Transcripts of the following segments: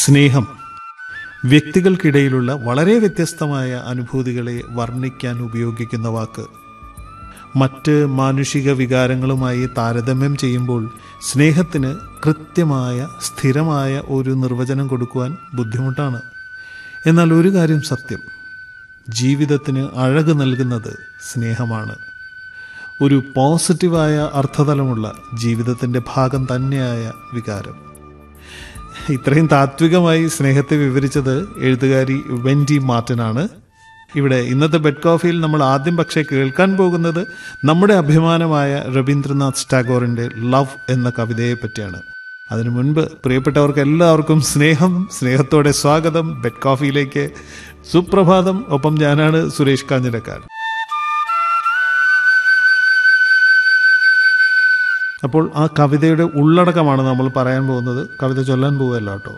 സ്നേഹം വ്യക്തികൾക്കിടയിലുള്ള വളരെ വ്യത്യസ്തമായ അനുഭൂതികളെ വർണ്ണിക്കാൻ ഉപയോഗിക്കുന്ന വാക്ക് മറ്റ് മാനുഷിക വികാരങ്ങളുമായി താരതമ്യം ചെയ്യുമ്പോൾ സ്നേഹത്തിന് കൃത്യമായ സ്ഥിരമായ ഒരു നിർവചനം കൊടുക്കുവാൻ ബുദ്ധിമുട്ടാണ് എന്നാൽ ഒരു കാര്യം സത്യം ജീവിതത്തിന് അഴക് നൽകുന്നത് സ്നേഹമാണ് ഒരു പോസിറ്റീവായ അർത്ഥതലമുള്ള ജീവിതത്തിൻ്റെ ഭാഗം തന്നെയായ വികാരം ഇത്രയും താത്വികമായി സ്നേഹത്തെ വിവരിച്ചത് എഴുത്തുകാരി വെൻഡി മാർട്ടിനാണ് ഇവിടെ ഇന്നത്തെ ബെഡ് കോഫിയിൽ നമ്മൾ ആദ്യം പക്ഷേ കേൾക്കാൻ പോകുന്നത് നമ്മുടെ അഭിമാനമായ രവീന്ദ്രനാഥ് ടാഗോറിൻ്റെ ലവ് എന്ന കവിതയെ പറ്റിയാണ് അതിനു മുൻപ് പ്രിയപ്പെട്ടവർക്ക് എല്ലാവർക്കും സ്നേഹം സ്നേഹത്തോടെ സ്വാഗതം ബെഡ് കോഫിയിലേക്ക് സുപ്രഭാതം ഒപ്പം ഞാനാണ് സുരേഷ് കാഞ്ഞിരക്കാർ അപ്പോൾ ആ കവിതയുടെ ഉള്ളടക്കമാണ് നമ്മൾ പറയാൻ പോകുന്നത് കവിത ചൊല്ലാൻ പോവുകയല്ല കേട്ടോ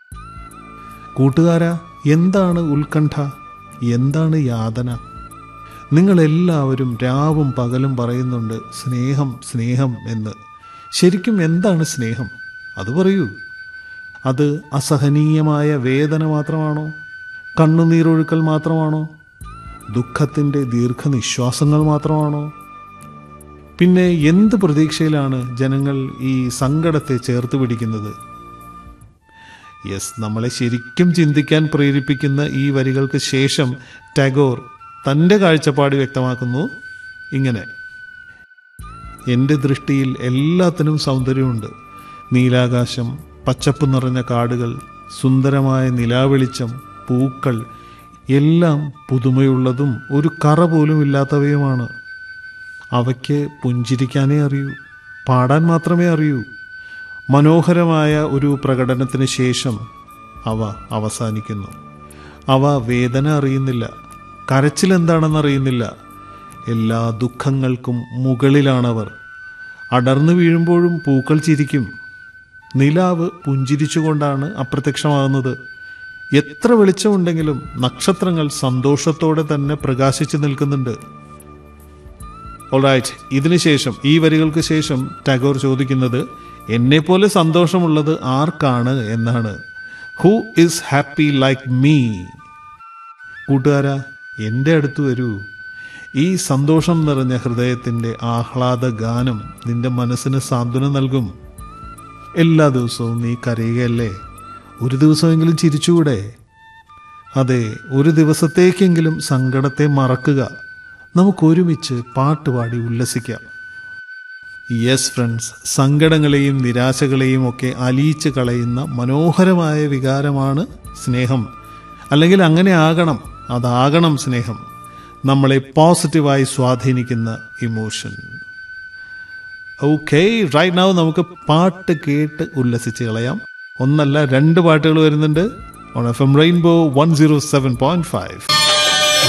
കൂട്ടുകാരാ എന്താണ് ഉത്കണ്ഠ എന്താണ് യാതന നിങ്ങളെല്ലാവരും രാവും പകലും പറയുന്നുണ്ട് സ്നേഹം സ്നേഹം എന്ന് ശരിക്കും എന്താണ് സ്നേഹം അത് പറയൂ അത് അസഹനീയമായ വേദന മാത്രമാണോ കണ്ണുനീരൊഴുക്കൽ മാത്രമാണോ ദുഃഖത്തിൻ്റെ ദീർഘനിശ്വാസങ്ങൾ മാത്രമാണോ പിന്നെ എന്ത് പ്രതീക്ഷയിലാണ് ജനങ്ങൾ ഈ സങ്കടത്തെ ചേർത്ത് പിടിക്കുന്നത് യെസ് നമ്മളെ ശരിക്കും ചിന്തിക്കാൻ പ്രേരിപ്പിക്കുന്ന ഈ വരികൾക്ക് ശേഷം ടാഗോർ തൻ്റെ കാഴ്ചപ്പാട് വ്യക്തമാക്കുന്നു ഇങ്ങനെ എൻ്റെ ദൃഷ്ടിയിൽ എല്ലാത്തിനും സൗന്ദര്യമുണ്ട് നീലാകാശം പച്ചപ്പ് നിറഞ്ഞ കാടുകൾ സുന്ദരമായ നിലാവെളിച്ചം പൂക്കൾ എല്ലാം പുതുമയുള്ളതും ഒരു കറ പോലും ഇല്ലാത്തവയുമാണ് അവയ്ക്ക് പുഞ്ചിരിക്കാനേ അറിയൂ പാടാൻ മാത്രമേ അറിയൂ മനോഹരമായ ഒരു പ്രകടനത്തിന് ശേഷം അവ അവസാനിക്കുന്നു അവ വേദന അറിയുന്നില്ല കരച്ചിൽ എന്താണെന്ന് അറിയുന്നില്ല എല്ലാ ദുഃഖങ്ങൾക്കും മുകളിലാണവർ അടർന്നു വീഴുമ്പോഴും പൂക്കൾ ചിരിക്കും നിലാവ് പുഞ്ചിരിച്ചുകൊണ്ടാണ് അപ്രത്യക്ഷമാകുന്നത് എത്ര വെളിച്ചമുണ്ടെങ്കിലും നക്ഷത്രങ്ങൾ സന്തോഷത്തോടെ തന്നെ പ്രകാശിച്ചു നിൽക്കുന്നുണ്ട് ഓൾറൈറ്റ് ഇതിനുശേഷം ഈ വരികൾക്ക് ശേഷം ടാഗോർ ചോദിക്കുന്നത് എന്നെപ്പോലെ സന്തോഷമുള്ളത് ആർക്കാണ് എന്നാണ് who is happy like me കൂട്ടുകാരാ എൻ്റെ അടുത്ത് വരൂ ഈ സന്തോഷം നിറഞ്ഞ ഹൃദയത്തിൻ്റെ ആഹ്ലാദ ഗാനം നിന്റെ മനസ്സിന് സാന്ത്വനം നൽകും എല്ലാ ദിവസവും നീ കരയുകയല്ലേ ഒരു ദിവസമെങ്കിലും ചിരിച്ചുകൂടെ അതെ ഒരു ദിവസത്തേക്കെങ്കിലും സങ്കടത്തെ മറക്കുക നമുക്കൊരുമിച്ച് പാട്ടുപാടി ഉല്ലസിക്കാം യെസ് ഫ്രണ്ട്സ് സങ്കടങ്ങളെയും നിരാശകളെയും ഒക്കെ അലിയിച്ച് കളയുന്ന മനോഹരമായ വികാരമാണ് സ്നേഹം അല്ലെങ്കിൽ അങ്ങനെ ആകണം അതാകണം സ്നേഹം നമ്മളെ പോസിറ്റീവായി സ്വാധീനിക്കുന്ന ഇമോഷൻ ഓക്കെ റൈറ്റ് നാവ് നമുക്ക് പാട്ട് കേട്ട് ഉല്ലസിച്ച് കളയാം ഒന്നല്ല രണ്ട് പാട്ടുകൾ വരുന്നുണ്ട് on F M rainbow one zero seven point five